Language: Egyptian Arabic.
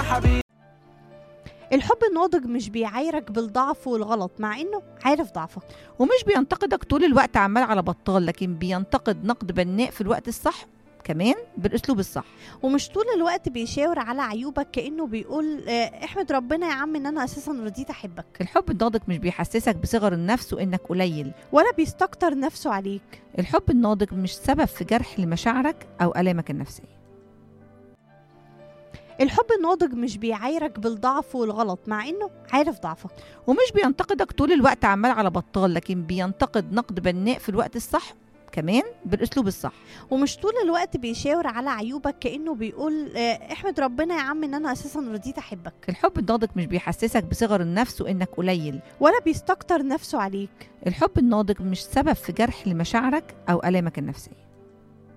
حبيبي الحب الناضج مش بيعايرك بالضعف والغلط مع انه عارف ضعفك ومش بينتقدك طول الوقت عمال على بطال لكن بينتقد نقد بناء في الوقت الصح كمان بالاسلوب الصح ومش طول الوقت بيشاور على عيوبك كانه بيقول آه، احمد ربنا يا عم ان انا اساسا رضيت احبك الحب الناضج مش بيحسسك بصغر النفس وانك قليل ولا بيستكتر نفسه عليك الحب الناضج مش سبب في جرح لمشاعرك او الامك النفسيه الحب الناضج مش بيعايرك بالضعف والغلط مع انه عارف ضعفك ومش بينتقدك طول الوقت عمال على بطال لكن بينتقد نقد بناء في الوقت الصح كمان بالاسلوب الصح ومش طول الوقت بيشاور على عيوبك كانه بيقول آه، احمد ربنا يا عم ان انا اساسا رضيت احبك الحب الناضج مش بيحسسك بصغر النفس وانك قليل ولا بيستكتر نفسه عليك الحب الناضج مش سبب في جرح لمشاعرك او الامك النفسيه